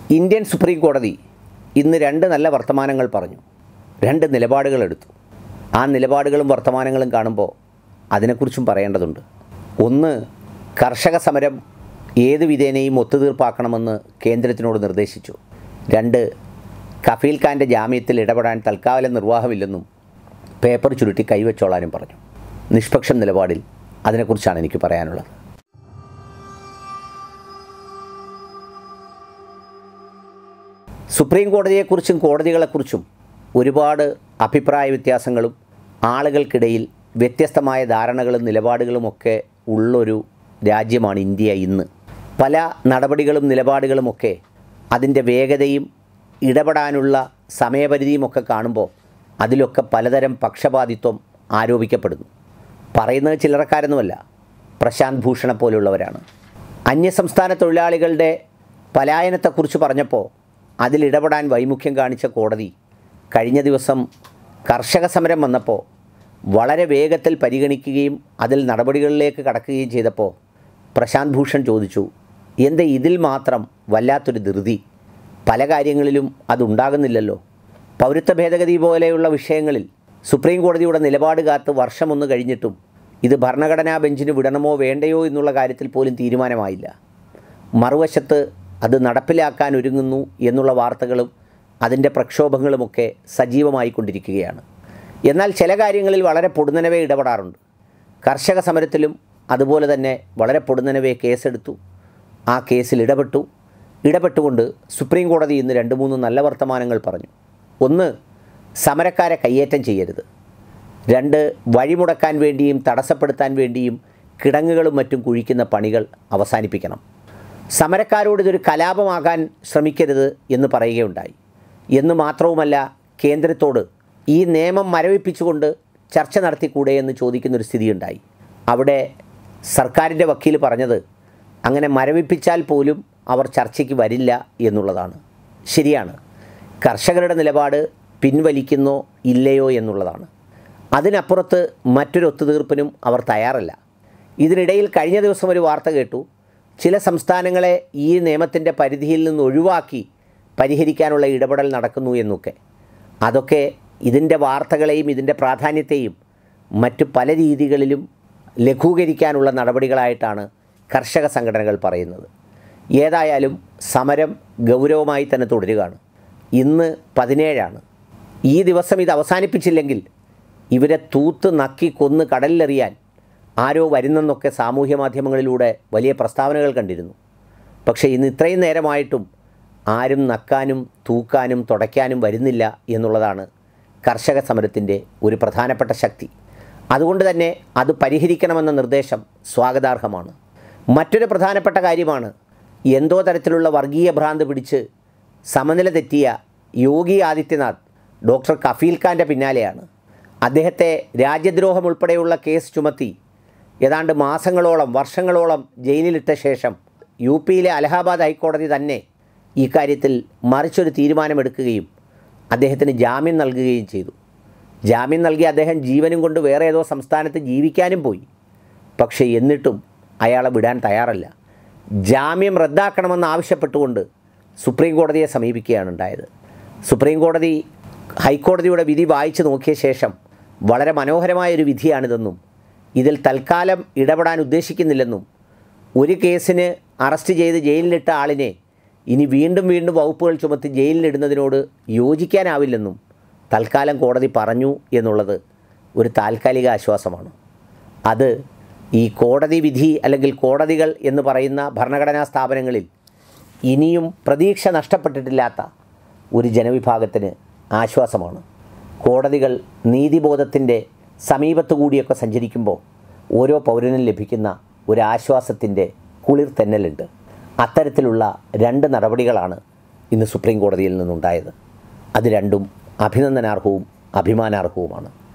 Indian supreme കോടതി ഇന്ന് രണ്ട് നല്ല വർത്തമാനങ്ങൾ പറഞ്ഞു രണ്ട് നിലപാടുകൾ എടുത്തു ആ നിലപാടുകളും വർത്തമാനങ്ങളും കാണുമ്പോൾ അതിനെക്കുറിച്ചും പറയേണ്ടതുണ്ട് ഒന്ന് കർഷക സമരം ഏത് വിധേനയും ഒത്തുതീർപ്പാക്കണമെന്ന് കേന്ദ്രത്തിനോട് നിർദ്ദേശിച്ചു രണ്ട് കഫീൽ ഖാൻ്റെ ജാമ്യത്തിൽ ഇടപെടാൻ തൽക്കാലം നിർവാഹമില്ലെന്നും പേപ്പർ ചുരുട്ടി കൈവച്ചോളാനും പറഞ്ഞു നിഷ്പക്ഷം നിലപാടിൽ അതിനെക്കുറിച്ചാണ് എനിക്ക് പറയാനുള്ളത് സുപ്രീം കോടതിയെക്കുറിച്ചും കോടതികളെക്കുറിച്ചും ഒരുപാട് അഭിപ്രായ വ്യത്യാസങ്ങളും ആളുകൾക്കിടയിൽ വ്യത്യസ്തമായ ധാരണകളും നിലപാടുകളുമൊക്കെ ഉള്ളൊരു രാജ്യമാണ് ഇന്ത്യ ഇന്ന് പല നടപടികളും നിലപാടുകളുമൊക്കെ അതിൻ്റെ വേഗതയും ഇടപെടാനുള്ള സമയപരിധിയുമൊക്കെ കാണുമ്പോൾ അതിലൊക്കെ പലതരം പക്ഷപാതിത്വം ആരോപിക്കപ്പെടുന്നു പറയുന്നത് ചില്ലറക്കാരൊന്നുമല്ല പ്രശാന്ത് ഭൂഷണെ പോലുള്ളവരാണ് അന്യസംസ്ഥാന തൊഴിലാളികളുടെ പലായനത്തെക്കുറിച്ച് പറഞ്ഞപ്പോൾ അതിലിടപെടാൻ വൈമുഖ്യം കാണിച്ച കോടതി കഴിഞ്ഞ ദിവസം കർഷക സമരം വന്നപ്പോൾ വളരെ വേഗത്തിൽ പരിഗണിക്കുകയും അതിൽ നടപടികളിലേക്ക് കടക്കുകയും ചെയ്തപ്പോൾ പ്രശാന്ത് ഭൂഷൺ ചോദിച്ചു എന്താ ഇതിൽ മാത്രം വല്ലാത്തൊരു ധൃതി പല കാര്യങ്ങളിലും അതുണ്ടാകുന്നില്ലല്ലോ പൗരത്വ ഭേദഗതി പോലെയുള്ള വിഷയങ്ങളിൽ സുപ്രീം കോടതിയുടെ നിലപാട് കാത്ത് വർഷമൊന്ന് കഴിഞ്ഞിട്ടും ഇത് ഭരണഘടനാ ബെഞ്ചിന് വിടണമോ വേണ്ടയോ എന്നുള്ള കാര്യത്തിൽ പോലും തീരുമാനമായില്ല മറുവശത്ത് അത് നടപ്പിലാക്കാൻ ഒരുങ്ങുന്നു എന്നുള്ള വാർത്തകളും അതിൻ്റെ പ്രക്ഷോഭങ്ങളുമൊക്കെ സജീവമായിക്കൊണ്ടിരിക്കുകയാണ് എന്നാൽ ചില കാര്യങ്ങളിൽ വളരെ പൊടുന്നനവേ ഇടപെടാറുണ്ട് കർഷക സമരത്തിലും അതുപോലെ തന്നെ വളരെ പൊടുന്നനവേ കേസെടുത്തു ആ കേസിൽ ഇടപെട്ടു ഇടപെട്ടുകൊണ്ട് സുപ്രീം കോടതി ഇന്ന് രണ്ട് മൂന്ന് നല്ല വർത്തമാനങ്ങൾ പറഞ്ഞു ഒന്ന് സമരക്കാരെ കയ്യേറ്റം ചെയ്യരുത് രണ്ട് വഴിമുടക്കാൻ വേണ്ടിയും തടസ്സപ്പെടുത്താൻ വേണ്ടിയും കിടങ്ങുകളും മറ്റും കുഴിക്കുന്ന പണികൾ അവസാനിപ്പിക്കണം സമരക്കാരോട് ഇതൊരു കലാപമാകാൻ ശ്രമിക്കരുത് എന്ന് പറയുകയുണ്ടായി എന്ന് മാത്രവുമല്ല കേന്ദ്രത്തോട് ഈ നിയമം മരവിപ്പിച്ചുകൊണ്ട് ചർച്ച നടത്തിക്കൂടെ എന്ന് ചോദിക്കുന്നൊരു സ്ഥിതിയുണ്ടായി അവിടെ സർക്കാരിൻ്റെ വക്കീൽ പറഞ്ഞത് അങ്ങനെ മരവിപ്പിച്ചാൽ പോലും അവർ ചർച്ചയ്ക്ക് വരില്ല എന്നുള്ളതാണ് ശരിയാണ് കർഷകരുടെ നിലപാട് പിൻവലിക്കുന്നോ ഇല്ലയോ എന്നുള്ളതാണ് അതിനപ്പുറത്ത് മറ്റൊരു ഒത്തുതീർപ്പിനും അവർ തയ്യാറല്ല ഇതിനിടയിൽ കഴിഞ്ഞ ദിവസം ഒരു വാർത്ത കേട്ടു ചില സംസ്ഥാനങ്ങളെ ഈ നിയമത്തിൻ്റെ പരിധിയിൽ നിന്ന് ഒഴിവാക്കി പരിഹരിക്കാനുള്ള ഇടപെടൽ നടക്കുന്നു എന്നൊക്കെ അതൊക്കെ ഇതിൻ്റെ വാർത്തകളെയും ഇതിൻ്റെ പ്രാധാന്യത്തെയും മറ്റു പല രീതികളിലും ലഘൂകരിക്കാനുള്ള നടപടികളായിട്ടാണ് കർഷക സംഘടനകൾ പറയുന്നത് ഏതായാലും സമരം ഗൗരവമായി തന്നെ തുടരുകയാണ് ഇന്ന് പതിനേഴാണ് ഈ ദിവസം ഇത് അവസാനിപ്പിച്ചില്ലെങ്കിൽ ഇവരെ തൂത്ത് നക്കി കൊന്ന് കടലിലെറിയാൻ ആരോ വരുന്നെന്നൊക്കെ സാമൂഹ്യ മാധ്യമങ്ങളിലൂടെ വലിയ പ്രസ്താവനകൾ കണ്ടിരുന്നു പക്ഷേ ഇന്ന് ഇത്രയും നേരമായിട്ടും ആരും നക്കാനും തൂക്കാനും തുടയ്ക്കാനും വരുന്നില്ല എന്നുള്ളതാണ് കർഷക സമരത്തിൻ്റെ ഒരു പ്രധാനപ്പെട്ട ശക്തി അതുകൊണ്ട് തന്നെ അത് പരിഹരിക്കണമെന്ന നിർദ്ദേശം സ്വാഗതാർഹമാണ് മറ്റൊരു പ്രധാനപ്പെട്ട കാര്യമാണ് എന്തോ തരത്തിലുള്ള വർഗീയ ഭ്രാന്ത് പിടിച്ച് സമനില തെറ്റിയ യോഗി ആദിത്യനാഥ് ഡോക്ടർ കഫീൽ ഖാൻ്റെ പിന്നാലെയാണ് അദ്ദേഹത്തെ രാജ്യദ്രോഹം ഉൾപ്പെടെയുള്ള കേസ് ചുമത്തി ഏതാണ്ട് മാസങ്ങളോളം വർഷങ്ങളോളം ജയിലിലിട്ട ശേഷം യു പിയിലെ അലഹാബാദ് ഹൈക്കോടതി തന്നെ ഈ കാര്യത്തിൽ മറിച്ചൊരു തീരുമാനമെടുക്കുകയും അദ്ദേഹത്തിന് ജാമ്യം നൽകുകയും ചെയ്തു ജാമ്യം നൽകി അദ്ദേഹം ജീവനും കൊണ്ട് വേറെ ഏതോ സംസ്ഥാനത്ത് ജീവിക്കാനും പോയി പക്ഷേ എന്നിട്ടും അയാളെ വിടാൻ തയ്യാറല്ല ജാമ്യം റദ്ദാക്കണമെന്ന് ആവശ്യപ്പെട്ടുകൊണ്ട് സുപ്രീം കോടതിയെ സമീപിക്കുകയാണ് ഉണ്ടായത് സുപ്രീം കോടതി ഹൈക്കോടതിയുടെ വിധി വായിച്ചു നോക്കിയ ശേഷം വളരെ മനോഹരമായൊരു വിധിയാണിതെന്നും ഇതിൽ തൽക്കാലം ഇടപെടാൻ ഉദ്ദേശിക്കുന്നില്ലെന്നും ഒരു കേസിന് അറസ്റ്റ് ചെയ്ത് ജയിലിലിട്ട ആളിനെ ഇനി വീണ്ടും വീണ്ടും വകുപ്പുകൾ ചുമത്തി ജയിലിലിടുന്നതിനോട് യോജിക്കാനാവില്ലെന്നും തൽക്കാലം കോടതി പറഞ്ഞു എന്നുള്ളത് ഒരു താൽക്കാലിക ആശ്വാസമാണ് അത് ഈ കോടതി വിധി അല്ലെങ്കിൽ കോടതികൾ എന്ന് പറയുന്ന ഭരണഘടനാ സ്ഥാപനങ്ങളിൽ ഇനിയും പ്രതീക്ഷ നഷ്ടപ്പെട്ടിട്ടില്ലാത്ത ഒരു ജനവിഭാഗത്തിന് ആശ്വാസമാണ് കോടതികൾ നീതിബോധത്തിൻ്റെ സമീപത്തു കൂടിയൊക്കെ സഞ്ചരിക്കുമ്പോൾ ഓരോ പൗരനും ലഭിക്കുന്ന ഒരു ആശ്വാസത്തിൻ്റെ കുളിർ തെന്നലുണ്ട് അത്തരത്തിലുള്ള രണ്ട് നടപടികളാണ് ഇന്ന് സുപ്രീം കോടതിയിൽ നിന്നുണ്ടായത് അത് രണ്ടും അഭിനന്ദനാർഹവും അഭിമാനാർഹവുമാണ്